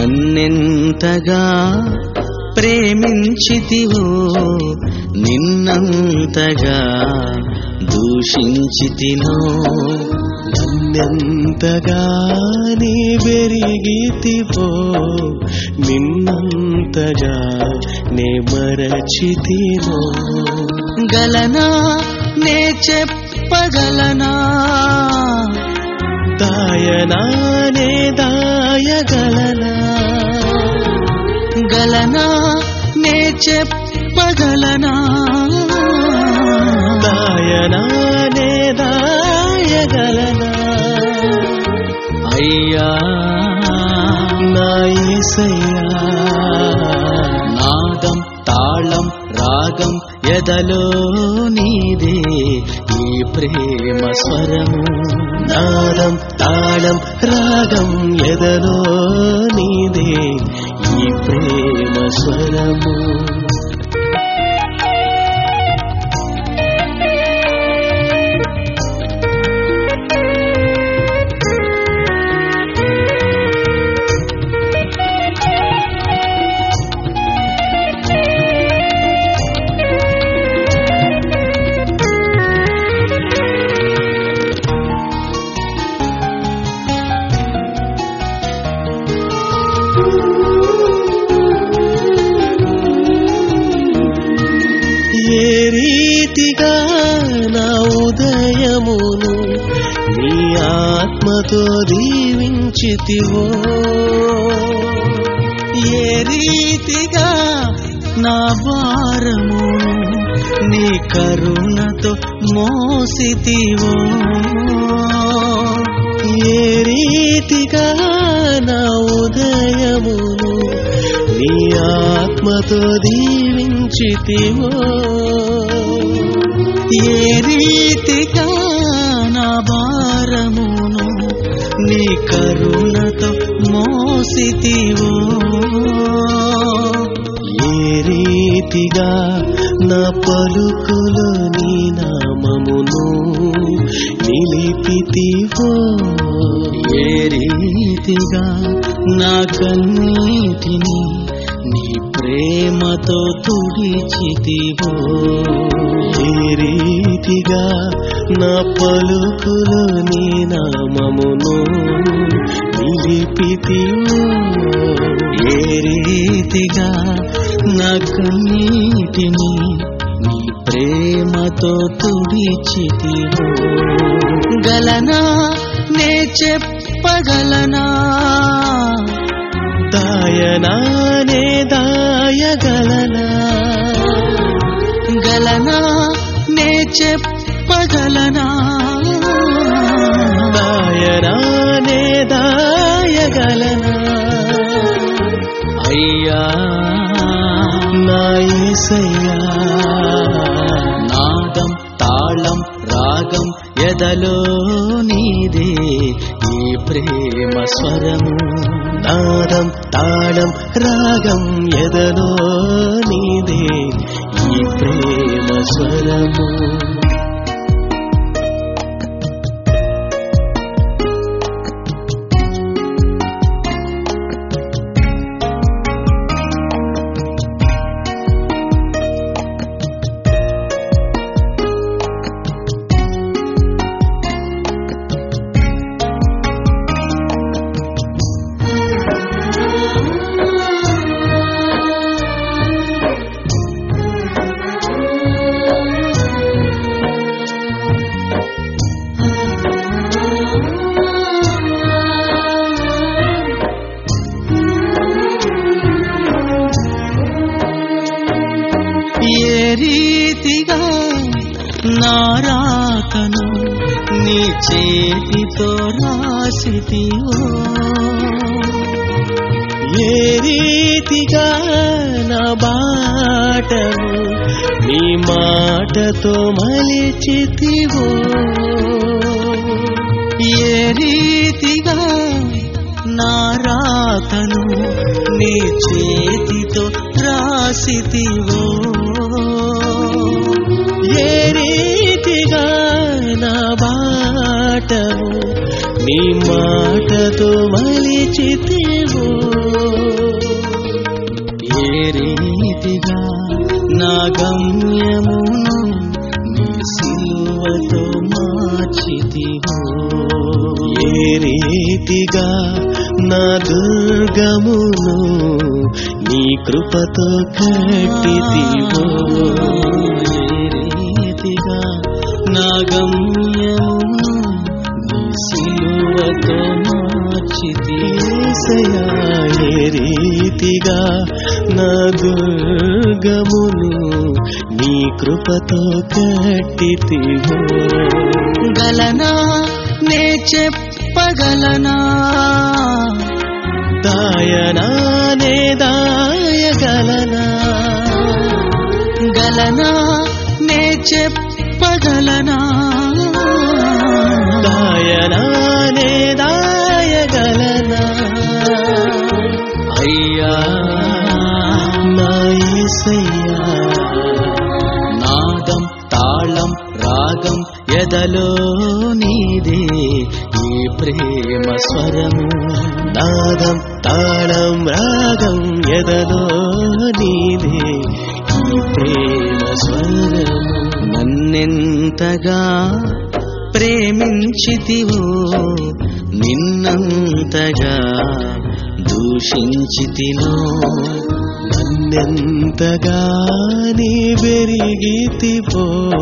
నన్నెంతగా ప్రేమించితివో నిన్నంతగా దూషించితినో నన్నెంతగా నీ పెరిగితివో నిన్నంతగా నే మరచితినో గలనా నే చెప్పగలనా దాయనానే దాయగలనా గలనా నే చెప్పగలనా దాయనానే దాయగలనా అయ్యా నా యేసయ్యా నాదం తాళం రాగం ఎదలో నీదే ఈ ప్రేమ స్వరము నాదం తాళం రాగం ఎదలో నీదే ఈ ప్రేమ స్వరము ఏ రీతిగా నా ఉదయమును నీ ఆత్మతో దీవించితివో ఏ రీతిగా నా భారము నీ కరుణతో మోసితివో ఏ రీతిగా నా ఉదయమును నీ ఆత్మతో దీవించితివో ఏ రీతిగా నా భారమును నీ కరుణతో మోసితివో ఏ రీతిగా నా పలుకులో నీ నామమును నిలిపితివో ఏ రీతిగా నా కన్నీటిని నీ ప్రేమతో తుడిచితివో ఏ రీతిగా నా పలుకులో నీ నామమును నిలిపితివో ఏ రీతిగా నా కన్నీటిని నీ ప్రేమతో తుడిచితివో గలనా నే చెప్పగలనా దాయనానే దాయగలనా గలనా నే చెప్పగలనా దాయనానే దాయగలనా అయ్యా నా యేసయ్యా నాదం తాళం రాగం ఎదలో నీదే ఈ ప్రేమ స్వరము నాదం తాళం రాగం ఎదలో నీదే ఈ ప్రేమ స్వరము ఏ రీతిగా నారాతను నీ చేతితో రాసితివో ఏ రీతిగా నా బాటను నీ మాటతో మలిచితివో ఏ రీతిగా నారాతను నీ చేతితో రాసితివో ఏ రీతిగా నా బాటను నీ మాటతో మలిచితివో ఏ రీతిగా నా గమ్యమును నీ సిలువతో మార్చితివో ఏ రీతిగా నా దుర్గమును నీ కృపతో కట్టితివో ఏ రీతిగా నా గమ్యమును నీ సిలువతో మార్చితివో ఏసయ్యా, ఏ రీతిగా నా దుర్గమును నీ కృపతో కట్టితివో గలనా నే చెప్పగలనా దాయనానే దాయగలనా గలనా నే చెప్పగలనా దాయనానే దాయగలనా అయ్యా నా యేసయ్యా నాదం తాళం రాగం ఎదలో నీదే ఈ ప్రేమ స్వరము నాదం తాళం రాగం ఎదలో నీదే ఈ ప్రేమ స్వరము నన్నెంతగా ప్రేమించితివో నిన్నంతగా దూషించితినో నన్నెంతగా నీ పెరిగితిపో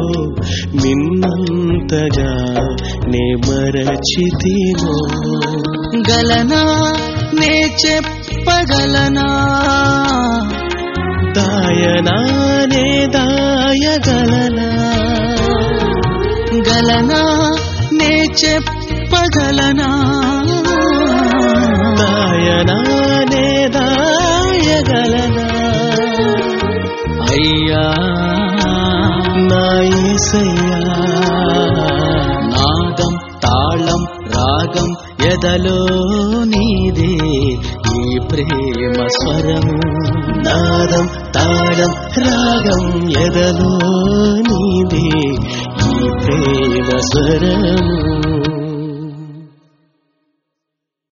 నిన్నంతగా నే మరచితినో గలనా నే చెప్పగలనా దాయనానే దాయగలనా గలనా నే చెప్పగలనా దాయనానే దాయగలనా అయ్యా నా యేసయ్యా నాదం తాళం రాగం ఎదలో నీదే ఈ ప్రేమ స్వరము నాదం తాళం రాగం ఎదలో నీదే ఈ ప్రేమ స్వరము